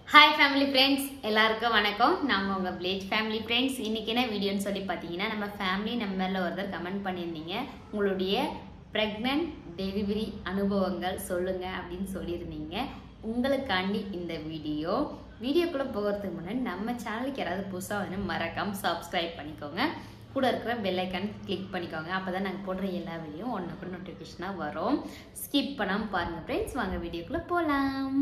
hi family friends எல்லாருக்கும் வணக்கம் நாங்கள் உங்கள் வில்லேஜ் ஃபேமிலி ஃப்ரெண்ட்ஸ் இன்றைக்கி என்ன வீடியோன்னு சொல்லி பார்த்தீங்கன்னா நம்ம ஃபேமிலி நம்பரில் ஒருத்தர் கமெண்ட் பண்ணியிருந்தீங்க உங்களுடைய ப்ரெக்னென்ட் டெலிவரி அனுபவங்கள் சொல்லுங்கள் அப்படின்னு சொல்லியிருந்தீங்க உங்களுக்காண்டி இந்த வீடியோ வீடியோக்குள்ளே போகிறதுக்கு முன்னாடி நம்ம சேனலுக்கு யாராவது புதுசாக வந்து மறக்காம சப்ஸ்கிரைப் பண்ணிக்கோங்க கூட இருக்கிற பெல் ஐக்கான் கிளிக் பண்ணிக்கோங்க அப்போ தான் நாங்கள் போடுற எல்லா வீடியோ ஒன்று நோட்டிஃபிகேஷனாக வரும் ஸ்கிப் பண்ணாமல் பாருங்கள் ஃப்ரெண்ட்ஸ் வாங்க வீடியோக்குள்ளே போகலாம்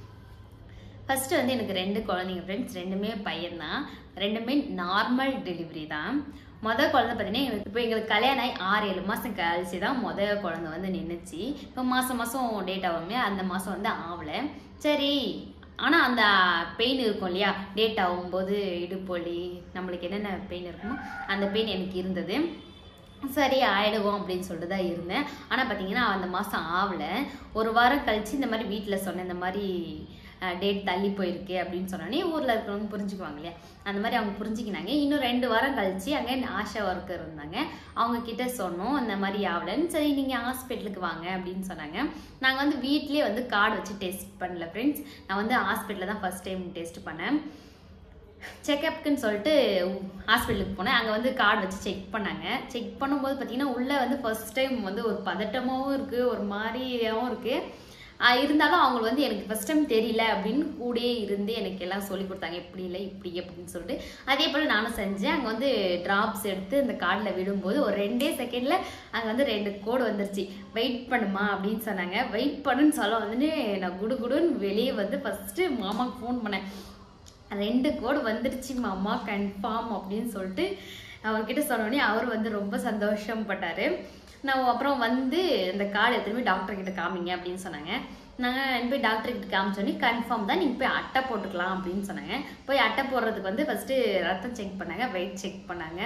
ஃபஸ்ட்டு வந்து எனக்கு ரெண்டு குழந்தைங்க ஃப்ரெண்ட்ஸ் ரெண்டுமே பையன்தான் ரெண்டுமே நார்மல் டெலிவரி தான் மொதல் குழந்தை பார்த்தீங்கன்னா எங்களுக்கு இப்போ எங்களுக்கு கல்யாணம் ஆகி ஆறு ஏழு மாதம் கழிச்சு தான் மொதல் குழந்தை வந்து நின்றுச்சு இப்போ மாதம் மாதம் டேட் ஆகுமே அந்த மாதம் வந்து ஆகலை சரி ஆனால் அந்த பெயின் இருக்கும் இல்லையா டேட் ஆகும்போது இடுப்பொலி நம்மளுக்கு என்னென்ன பெயின் இருக்குமோ அந்த பெயின் எனக்கு இருந்தது சரி ஆயிடுவோம் அப்படின்னு சொல்லிட்டு தான் இருந்தேன் ஆனால் பார்த்தீங்கன்னா அந்த மாதம் ஆகலை ஒரு வாரம் கழிச்சு இந்த மாதிரி வீட்டில் சொன்னேன் இந்த மாதிரி டேட் தள்ளி போயிருக்கு அப்படின்னு சொன்னோன்னே ஊரில் இருக்கிறவங்க புரிஞ்சுக்குவாங்க இல்லையா அந்த மாதிரி அவங்க புரிஞ்சுக்கினாங்க இன்னும் ரெண்டு வாரம் கழிச்சு அங்கே ஆஷா ஒர்க்கர் இருந்தாங்க அவங்க கிட்ட சொன்னோம் இந்த மாதிரி ஆகலைன்னு சரி நீங்கள் ஹாஸ்பிட்டலுக்கு வாங்க அப்படின்னு சொன்னாங்க நாங்கள் வந்து வீட்லேயே வந்து கார்டு வச்சு டெஸ்ட் பண்ணல ஃப்ரெண்ட்ஸ் நான் வந்து ஹாஸ்பிட்டலில் தான் ஃபஸ்ட் டைம் டெஸ்ட் பண்ணேன் செக்கப்க்குன்னு சொல்லிட்டு ஹாஸ்பிட்டலுக்கு போனேன் அங்கே வந்து கார்டு வச்சு செக் பண்ணாங்க செக் பண்ணும்போது பார்த்தீங்கன்னா உள்ளே வந்து ஃபர்ஸ்ட் டைம் வந்து ஒரு பதட்டமாகவும் இருக்குது ஒரு மாதிரியாகவும் இருக்குது இருந்தாலும் அவங்க வந்து எனக்கு ஃபஸ்ட் டைம் தெரியல அப்படின்னு கூடயே இருந்து எனக்கு எல்லாம் சொல்லி கொடுத்தாங்க இப்படி இல்லை இப்படி அப்படின்னு சொல்லிட்டு அதே போல் நானும் செஞ்சேன் அங்கே வந்து ட்ராப்ஸ் எடுத்து இந்த கார்டில் விடும்போது ஒரு ரெண்டே செகண்டில் அங்கே வந்து ரெண்டு கோடு வந்துருச்சு வெயிட் பண்ணுமா அப்படின்னு சொன்னாங்க வெயிட் பண்ணுன்னு சொல்ல வந்துட்டு நான் குடு குடுன்னு வெளியே வந்து ஃபஸ்ட்டு மாமாவுக்கு ஃபோன் பண்ணேன் ரெண்டு கோடு வந்துருச்சு மாமா கன்ஃபார்ம் அப்படின்னு சொல்லிட்டு அவர்கிட்ட சொன்னோடனே அவர் வந்து ரொம்ப சந்தோஷப்பட்டார் நான் அப்புறம் வந்து இந்த கார்டு எடுத்துன்னு போய் டாக்டர் கிட்ட காமிங்க அப்படின்னு சொன்னாங்க நாங்கள் போய் டாக்டர் கிட்ட காமிச்சோன்னே கன்ஃபார்ம் தான் நீங்கள் போய் அட்டை போட்டுக்கலாம் அப்படின்னு சொன்னாங்க போய் அட்டை போடுறதுக்கு வந்து ஃபஸ்ட்டு ரத்தம் செக் பண்ணாங்க வெயிட் செக் பண்ணாங்க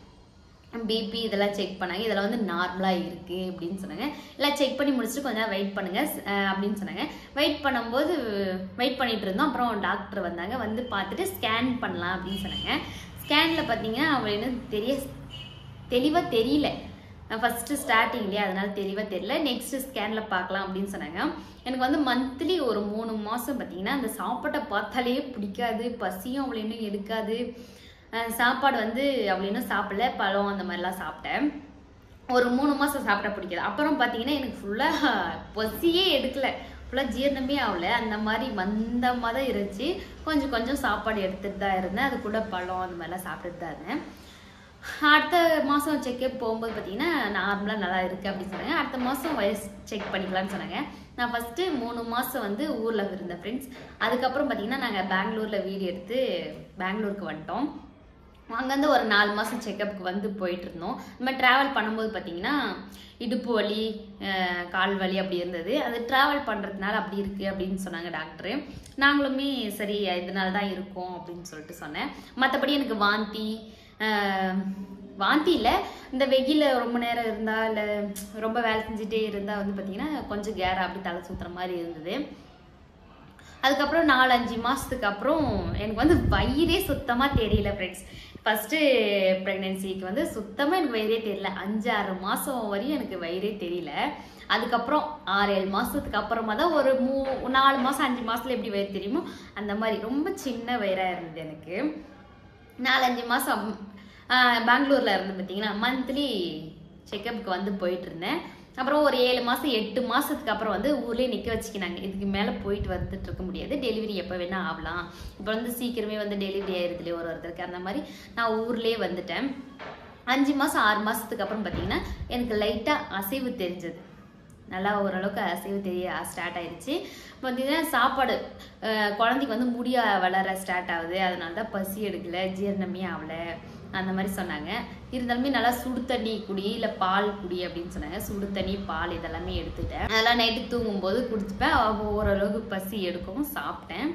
பிபி இதெல்லாம் செக் பண்ணாங்க இதெல்லாம் வந்து நார்மலாக இருக்குது அப்படின்னு சொன்னாங்க எல்லாம் செக் பண்ணி முடிச்சுட்டு கொஞ்சம் வெயிட் பண்ணுங்க அப்படின்னு சொன்னாங்க வெயிட் பண்ணும்போது வெயிட் பண்ணிட்டு இருந்தோம் அப்புறம் டாக்டர் வந்தாங்க வந்து பார்த்துட்டு ஸ்கேன் பண்ணலாம் அப்படின்னு சொன்னாங்க ஸ்கேனில் பார்த்தீங்கன்னா அவங்க என்ன தெரிய தெளிவாக தெரியல ஃபஸ்ட்டு ஸ்டார்டிங்லேயே அதனால தெளிவாக தெரியல நெக்ஸ்ட்டு ஸ்கேனில் பார்க்கலாம் அப்படின்னு சொன்னாங்க எனக்கு வந்து மந்த்லி ஒரு மூணு மாதம் பார்த்தீங்கன்னா அந்த சாப்பாட்டை பார்த்தாலே பிடிக்காது பசியும் அவ்வளோ இன்னும் எடுக்காது சாப்பாடு வந்து அவ்வளோ இன்னும் சாப்பிடல பழம் அந்த மாதிரிலாம் சாப்பிட்டேன் ஒரு மூணு மாதம் சாப்பிட பிடிக்காது அப்புறம் பார்த்தீங்கன்னா எனக்கு ஃபுல்லாக பசியே எடுக்கல ஃபுல்லாக ஜீரணமே ஆகல அந்த மாதிரி மந்தமாக தான் இருந்துச்சு கொஞ்சம் கொஞ்சம் சாப்பாடு எடுத்துகிட்டு தான் இருந்தேன் அது கூட பழம் அந்த மாதிரிலாம் சாப்பிட்டுட்டு தான் இருந்தேன் அடுத்த மாதம் செக்கப் போகும்போது பார்த்தீங்கன்னா நார்மலாக நல்லா இருக்குது அப்படின்னு சொன்னாங்க அடுத்த மாதம் வயசு செக் பண்ணிக்கலாம்னு சொன்னாங்க நான் ஃபஸ்ட்டு மூணு மாதம் வந்து ஊரில் இருந்தேன் ஃப்ரெண்ட்ஸ் அதுக்கப்புறம் பார்த்தீங்கன்னா நாங்கள் பெங்களூரில் வீடு எடுத்து பெங்களூருக்கு வந்துட்டோம் அங்கேருந்து ஒரு நாலு மாதம் செக்கப்புக்கு வந்து போயிட்டு இருந்தோம் நம்ம ட்ராவல் பண்ணும்போது பார்த்தீங்கன்னா இடுப்பு வலி கால் வலி அப்படி இருந்தது அது ட்ராவல் பண்ணுறதுனால அப்படி இருக்குது அப்படின்னு சொன்னாங்க டாக்டரு நாங்களுமே சரி இதனால தான் இருக்கும் அப்படின்னு சொல்லிட்டு சொன்னேன் மற்றபடி எனக்கு வாந்தி வாந்தி இல்லை இந்த வெயில ரொம்ப நேரம் இருந்தால் இல்லை ரொம்ப வேலை செஞ்சுட்டே இருந்தால் வந்து பார்த்திங்கன்னா கொஞ்சம் கேர அப்படி தலை சுற்றுற மாதிரி இருந்தது அதுக்கப்புறம் நாலு அஞ்சு மாதத்துக்கு அப்புறம் எனக்கு வந்து வயிறே சுத்தமாக தெரியல ஃப்ரெண்ட்ஸ் ஃபஸ்ட்டு ப்ரெக்னென்சிக்கு வந்து சுத்தமாக எனக்கு வயிறே தெரியல அஞ்சு ஆறு மாதம் வரையும் எனக்கு வயிறே தெரியல அதுக்கப்புறம் ஆறு ஏழு மாதத்துக்கு அப்புறமா தான் ஒரு மூ நாலு மாதம் அஞ்சு மாதத்துல எப்படி வயிறு தெரியுமோ அந்த மாதிரி ரொம்ப சின்ன வயிறாக இருந்தது எனக்கு நாலஞ்சு மாதம் பெங்களூரில் இருந்து பார்த்தீங்கன்னா மந்த்லி செக்கப்புக்கு வந்து போயிட்டு இருந்தேன் அப்புறம் ஒரு ஏழு மாதம் எட்டு மாதத்துக்கு அப்புறம் வந்து ஊர்லேயே நிற்க வச்சுக்கினாங்க இதுக்கு மேலே போயிட்டு வந்துட்டு இருக்க முடியாது டெலிவரி எப்போ வேணால் ஆகலாம் இப்போ வந்து சீக்கிரமே வந்து டெலிவரி ஆயிருதுலே ஒரு ஒருத்தருக்கு அந்த மாதிரி நான் ஊர்லேயே வந்துட்டேன் அஞ்சு மாதம் ஆறு மாதத்துக்கு அப்புறம் பார்த்தீங்கன்னா எனக்கு லைட்டாக அசைவு தெரிஞ்சது நல்லா ஓரளவுக்கு அசைவு தெரிய ஸ்டார்ட் ஆயிடுச்சு பார்த்தீங்கன்னா சாப்பாடு குழந்தைக்கு வந்து முடிய வளர ஸ்டார்ட் ஆகுது அதனால தான் பசி எடுக்கல ஜீரணமே ஆகலை அந்த மாதிரி சொன்னாங்க இருந்தாலுமே நல்லா சுடு தண்ணி குடி இல்லை பால் குடி அப்படின்னு சொன்னாங்க சுடு தண்ணி பால் இதெல்லாமே எடுத்துட்டேன் அதெல்லாம் நைட்டு தூங்கும்போது குடிச்சுப்பேன் ஓரளவுக்கு பசி எடுக்கவும் சாப்பிட்டேன்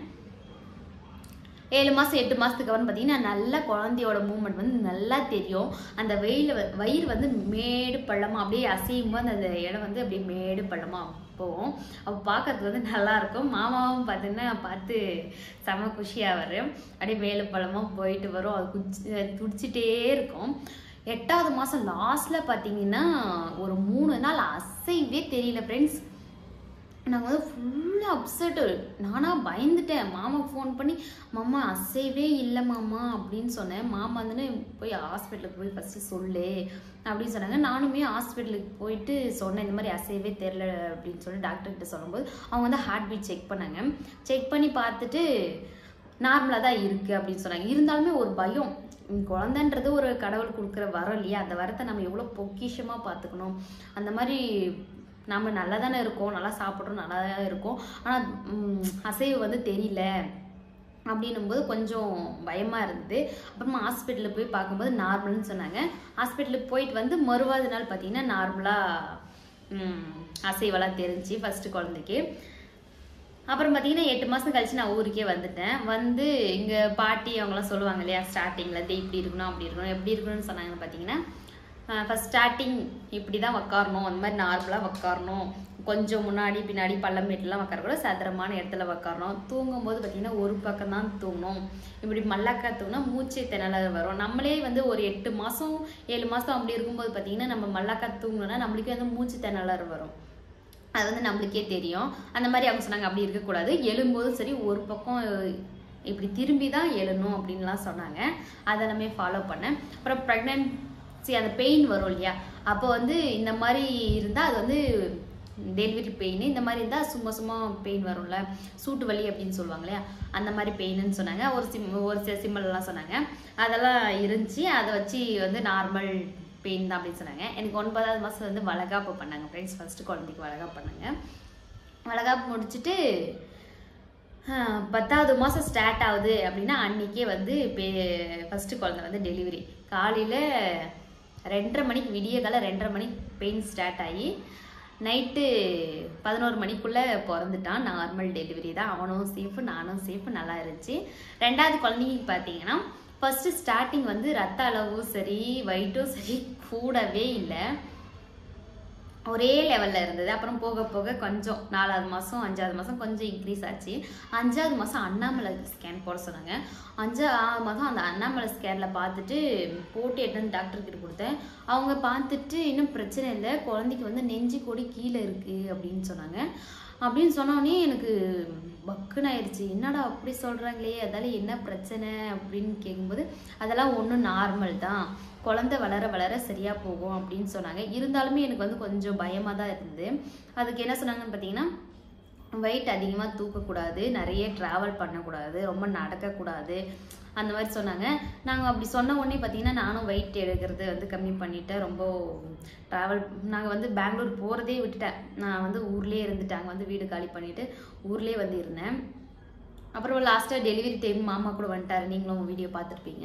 ஏழு மாதம் எட்டு மாதத்துக்கு அப்புறம் பார்த்தீங்கன்னா நல்லா குழந்தையோட மூமெண்ட் வந்து நல்லா தெரியும் அந்த வெயில் வயிறு வந்து மேடு பள்ளமாக அப்படியே அசையும் போது அந்த இடம் வந்து அப்படியே மேடு பள்ளமாக போகும் அப்போ பார்க்கறதுக்கு வந்து நல்லாயிருக்கும் மாமாவும் பார்த்தீங்கன்னா பார்த்து செம குஷியாக அப்படியே மேலு பள்ளமாக போயிட்டு வரும் அது குச்சி துடிச்சிட்டே இருக்கும் எட்டாவது மாதம் லாஸ்ட்டில் பார்த்தீங்கன்னா ஒரு மூணு நாள் அசைவே தெரியல ஃப்ரெண்ட்ஸ் நாங்கள் வந்து ஃபுல்லாக அப்செட்டு நானாக பயந்துட்டேன் மாமா ஃபோன் பண்ணி மாமா அசைவே இல்லை மாமா அப்படின்னு சொன்னேன் மாமா வந்துன்னு போய் ஹாஸ்பிட்டலுக்கு போய் ஃபஸ்ட்டு சொல்லு அப்படின்னு சொன்னாங்க நானுமே ஹாஸ்பிட்டலுக்கு போயிட்டு சொன்னேன் இந்த மாதிரி அசைவே தெரில அப்படின்னு சொல்லி டாக்டர்கிட்ட சொல்லும்போது அவங்க வந்து ஹார்ட் பீட் செக் பண்ணாங்க செக் பண்ணி பார்த்துட்டு நார்மலாக தான் இருக்குது அப்படின்னு சொன்னாங்க இருந்தாலுமே ஒரு பயம் உம் குழந்தைன்றது ஒரு கடவுள் கொடுக்குற வரம் இல்லையா அந்த வரத்தை நம்ம எவ்வளோ பொக்கிஷமாக பார்த்துக்கணும் அந்த மாதிரி நம்ம நல்லா தானே இருக்கோம் நல்லா சாப்பிட்றோம் நல்லா தான் இருக்கோம் ஆனால் அசைவு வந்து தெரியல அப்படின்னும் போது கொஞ்சம் பயமாக இருந்தது அப்புறமா ஹாஸ்பிட்டலில் போய் பார்க்கும்போது நார்மல்னு சொன்னாங்க ஹாஸ்பிட்டலுக்கு போயிட்டு வந்து மறுவாத நாள் பார்த்தீங்கன்னா நார்மலாக அசைவெல்லாம் தெரிஞ்சு ஃபஸ்ட்டு குழந்தைக்கு அப்புறம் பார்த்தீங்கன்னா எட்டு மாதம் கழிச்சு நான் ஊருக்கே வந்துட்டேன் வந்து இங்கே பாட்டி அவங்களாம் சொல்லுவாங்க இல்லையா ஸ்டார்டிங்கில் இது இப்படி இருக்கணும் அப்படி இருக்கணும் எப்படி இருக்கணும்னு சொன்னாங்கன்னு பார்த்தீங்கன்னா ஃபஸ்ட் ஸ்டார்டிங் இப்படி தான் உக்காரணும் அந்த மாதிரி நார்மலாக உக்காரணும் கொஞ்சம் முன்னாடி பின்னாடி பள்ளம் மேட்டுலாம் உட்காரக்கூடாது சதுரமான இடத்துல உட்காரணும் தூங்கும்போது பார்த்தீங்கன்னா ஒரு பக்கம் தான் தூங்கணும் இப்படி மல்லாக்கா தூங்கினா மூச்சு திணறல் வரும் நம்மளே வந்து ஒரு எட்டு மாதம் ஏழு மாதம் அப்படி இருக்கும்போது பார்த்தீங்கன்னா நம்ம மல்லாக்கா தூங்கணும்னா நம்மளுக்கே வந்து மூச்சு திணறல் வரும் அது வந்து நம்மளுக்கே தெரியும் அந்த மாதிரி அவங்க சொன்னாங்க அப்படி இருக்கக்கூடாது எழும்போதும் சரி ஒரு பக்கம் இப்படி திரும்பி தான் எழணும் அப்படின்லாம் சொன்னாங்க அதெல்லாமே ஃபாலோ பண்ணேன் அப்புறம் ப்ரெக்னென்சி அந்த பெயின் வரும் இல்லையா அப்போ வந்து இந்த மாதிரி இருந்தால் அது வந்து டெலிவரி பெயின் இந்த மாதிரி இருந்தால் சும்மா சும்மா பெயின் வரும்ல சூட்டு வலி அப்படின்னு சொல்லுவாங்க இல்லையா அந்த மாதிரி பெயின்னு சொன்னாங்க ஒரு சிம் ஒரு சில சிம்மல்லாம் சொன்னாங்க அதெல்லாம் இருந்துச்சு அதை வச்சு வந்து நார்மல் பெயின் தான் அப்படின்னு சொன்னாங்க எனக்கு ஒன்பதாவது மாதம் வந்து வளகாப்பு பண்ணாங்க ஃப்ரெண்ட்ஸ் ஃபஸ்ட்டு குழந்தைக்கு வளகாப்பு பண்ணாங்க வளகாப்பு முடிச்சுட்டு ஆஹ், பத்தாவது மாதம் ஸ்டார்ட் ஆகுது அப்படின்னா அன்றைக்கே வந்து பே ஃபஸ்ட்டு குழந்தை வந்து டெலிவரி காலையில் ரெண்டரை மணிக்கு விடிய காலம் ரெண்டரை மணிக்கு பெயின் ஸ்டார்ட் ஆகி நைட்டு பதினோரு மணிக்குள்ளே பிறந்துட்டான் நார்மல் டெலிவரி தான் அவனும் சேஃபு நானும் சேஃபு நல்லா இருந்துச்சு ரெண்டாவது குழந்தைங்க பார்த்தீங்கன்னா ஃபஸ்ட்டு ஸ்டார்டிங் வந்து ரத்த அளவும் சரி வெயிட்டும் சரி கூடவே இல்லை ஒரே லெவலில் இருந்தது அப்புறம் போக போக கொஞ்சம் நாலாவது மாதம் அஞ்சாவது மாதம் கொஞ்சம் இன்க்ரீஸ் ஆச்சு அஞ்சாவது மாதம் அண்ணாமலை ஸ்கேன் போட சொன்னாங்க அஞ்சாவது மாதம் அந்த அண்ணாமலை ஸ்கேனில் பார்த்துட்டு போட்டு எட்டுன்னு டாக்டர் கிட்ட கொடுத்தேன் அவங்க பார்த்துட்டு இன்னும் பிரச்சனை இல்லை குழந்தைக்கு வந்து நெஞ்சு கொடி கீழே இருக்குது அப்படின்னு சொன்னாங்க அப்படின்னு சொன்னோடனே எனக்கு பக்குன்னு ஆயிடுச்சு என்னடா அப்படி சொல்கிறாங்களே அதால என்ன பிரச்சனை அப்படின்னு கேட்கும்போது அதெல்லாம் ஒன்றும் நார்மல் தான் குழந்தை வளர வளர சரியாக போகும் அப்படின்னு சொன்னாங்க இருந்தாலுமே எனக்கு வந்து கொஞ்சம் பயமாக தான் இருந்தது அதுக்கு என்ன சொன்னாங்கன்னு பார்த்தீங்கன்னா வெயிட் அதிகமாக தூக்கக்கூடாது நிறைய ட்ராவல் பண்ணக்கூடாது ரொம்ப நடக்கக்கூடாது அந்த மாதிரி சொன்னாங்க நாங்கள் அப்படி சொன்ன உடனே பார்த்தீங்கன்னா நானும் வெயிட் எடுக்கிறது வந்து கம்மி பண்ணிட்டேன் ரொம்ப ட்ராவல் நாங்கள் வந்து பெங்களூர் போகிறதே விட்டுட்டேன் நான் வந்து ஊர்லேயே இருந்துட்டேன் அங்கே வந்து வீடு காலி பண்ணிவிட்டு ஊர்லேயே வந்து இருந்தேன் அப்புறம் லாஸ்ட்டாக டெலிவரி டைம் மாமா கூட வந்துட்டாரு நீங்களும் வீடியோ பார்த்துருப்பீங்க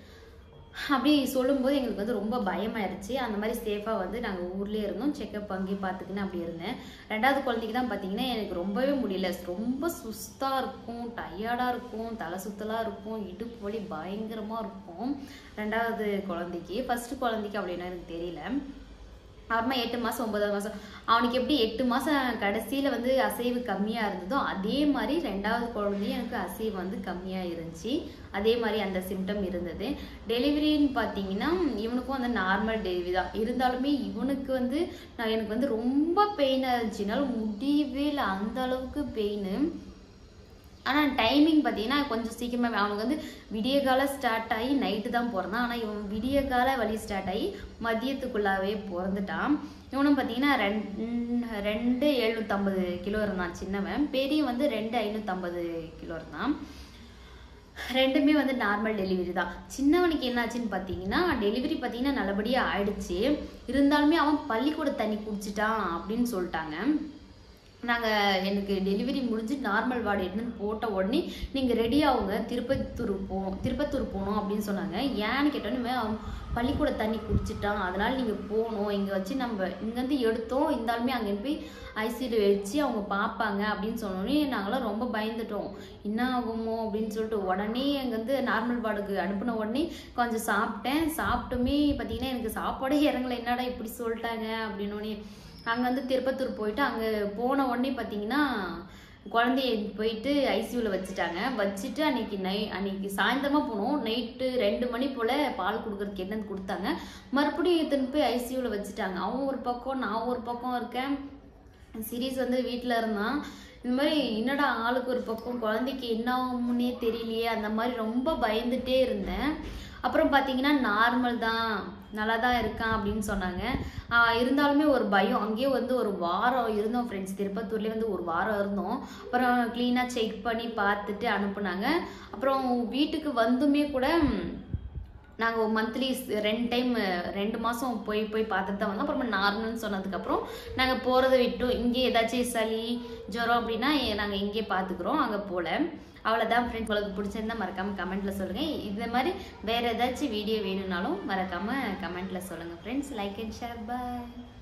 அப்படி சொல்லும்போது எங்களுக்கு வந்து ரொம்ப பயமாயிருச்சு அந்த மாதிரி சேஃபாக வந்து நாங்கள் ஊர்லேயே இருந்தோம் செக்கப் அங்கேயே பார்த்துக்கின்னு அப்படி இருந்தேன் ரெண்டாவது குழந்தைக்கு தான் பார்த்தீங்கன்னா எனக்கு ரொம்பவே முடியல ரொம்ப சுஸ்தாக இருக்கும் டயர்டாக இருக்கும் தலை சுத்தலாக இருக்கும் இடுப்பு வலி பயங்கரமாக இருக்கும் ரெண்டாவது குழந்தைக்கு ஃபர்ஸ்ட் குழந்தைக்கு அப்படின்னா எனக்கு தெரியல அப்புறமா எட்டு மாதம் ஒன்பதாவது மாதம் அவனுக்கு எப்படி எட்டு மாதம் கடைசியில் வந்து அசைவு கம்மியாக இருந்ததோ அதே மாதிரி ரெண்டாவது குழந்தையும் எனக்கு அசைவு வந்து கம்மியாக இருந்துச்சு அதே மாதிரி அந்த சிம்டம் இருந்தது டெலிவரின்னு பார்த்தீங்கன்னா இவனுக்கும் வந்து நார்மல் டெலிவரி தான் இருந்தாலுமே இவனுக்கு வந்து நான் எனக்கு வந்து ரொம்ப பெயினாக இருந்துச்சுனால முடியவே இல்லை அந்த அளவுக்கு பெயின் ஆனால் டைமிங் பார்த்தீங்கன்னா கொஞ்சம் சீக்கிரமாக அவனுக்கு வந்து விடிய கால ஸ்டார்ட் ஆகி நைட்டு தான் பிறந்தான் ஆனால் இவன் விடிய கால வழி ஸ்டார்ட் ஆகி மதியத்துக்குள்ளாவே பிறந்துட்டான் இவனும் பார்த்தீங்கன்னா ரெண்டு ரெண்டு எழுநூற்றம்பது கிலோ இருந்தான் சின்னவன் பெரிய வந்து ரெண்டு ஐநூற்றம்பது கிலோ இருந்தான் ரெண்டுமே வந்து நார்மல் டெலிவரி தான் சின்னவனுக்கு என்னாச்சுன்னு பார்த்தீங்கன்னா டெலிவரி பார்த்தீங்கன்னா நல்லபடியாக ஆயிடுச்சு இருந்தாலுமே அவன் பள்ளிக்கூட தண்ணி குடிச்சிட்டான் அப்படின்னு சொல்லிட்டாங்க நாங்கள் எனக்கு டெலிவரி முடிஞ்சு நார்மல் வார்டு எடுத்துன்னு போட்ட உடனே நீங்கள் ரெடி ஆகுங்க திருப்பத்தூர் போ திருப்பத்தூர் போகணும் அப்படின்னு சொன்னாங்க ஏன்னு கேட்டோன்னே அவன் பள்ளிக்கூட தண்ணி குடிச்சிட்டான் அதனால் நீங்கள் போகணும் இங்கே வச்சு நம்ம இங்கேருந்து எடுத்தோம் இருந்தாலுமே அங்கே போய் ஐசியூல வச்சு அவங்க பார்ப்பாங்க அப்படின்னு சொன்னோடனே நாங்களாம் ரொம்ப பயந்துட்டோம் என்ன ஆகுமோ அப்படின்னு சொல்லிட்டு உடனே அங்கேருந்து நார்மல் வார்டுக்கு அனுப்பின உடனே கொஞ்சம் சாப்பிட்டேன் சாப்பிட்டுமே பார்த்தீங்கன்னா எனக்கு சாப்பாடே இறங்கல என்னடா இப்படி சொல்லிட்டாங்க அப்படின்னோடனே அங்கே வந்து திருப்பத்தூர் போயிட்டு அங்கே போன உடனே பார்த்தீங்கன்னா குழந்தைய போயிட்டு ஐசியூவில் வச்சுட்டாங்க வச்சுட்டு அன்னைக்கு நை அன்னைக்கு சாயந்தரமாக போனோம் நைட்டு ரெண்டு மணி போல் பால் கொடுக்குறதுக்கு என்னன்னு கொடுத்தாங்க மறுபடியும் எடுத்துன்னு போய் ஐசியூவில் வச்சுட்டாங்க அவன் ஒரு பக்கம் நான் ஒரு பக்கம் இருக்கேன் சீரியஸ் வந்து வீட்டில் இருந்தான் இந்த மாதிரி என்னடா ஆளுக்கு ஒரு பக்கம் குழந்தைக்கு என்ன ஆகும்னே தெரியலையே அந்த மாதிரி ரொம்ப பயந்துட்டே இருந்தேன் அப்புறம் பார்த்தீங்கன்னா நார்மல் தான் நல்லா தான் இருக்கான் அப்படின்னு சொன்னாங்க ஆஹ் இருந்தாலுமே ஒரு பயம் அங்கேயே வந்து ஒரு வாரம் இருந்தோம் ஃப்ரெண்ட்ஸ் திருப்பத்தூர்லேயே வந்து ஒரு வாரம் இருந்தோம் அப்புறம் க்ளீனாக செக் பண்ணி பார்த்துட்டு அனுப்புனாங்க அப்புறம் வீட்டுக்கு வந்துமே கூட நாங்கள் மந்த்லி ரெண்டு டைம் ரெண்டு மாதம் போய் போய் பார்த்துட்டு தான் வந்தோம் அப்புறமா நார்மல்னு சொன்னதுக்கப்புறம் நாங்கள் போகிறத விட்டோம் இங்கே ஏதாச்சும் சளி ஜுரம் அப்படின்னா நாங்கள் இங்கே பார்த்துக்குறோம் அங்கே போகல அவ்வளோதான் ஃப்ரெண்ட்ஸ் உங்களுக்கு பிடிச்சிருந்தா மறக்காமல் கமெண்ட்டில் சொல்லுங்கள் இந்த மாதிரி வேறு ஏதாச்சும் வீடியோ வேணும்னாலும் மறக்காமல் கமெண்ட்டில் சொல்லுங்கள் friends like and share bye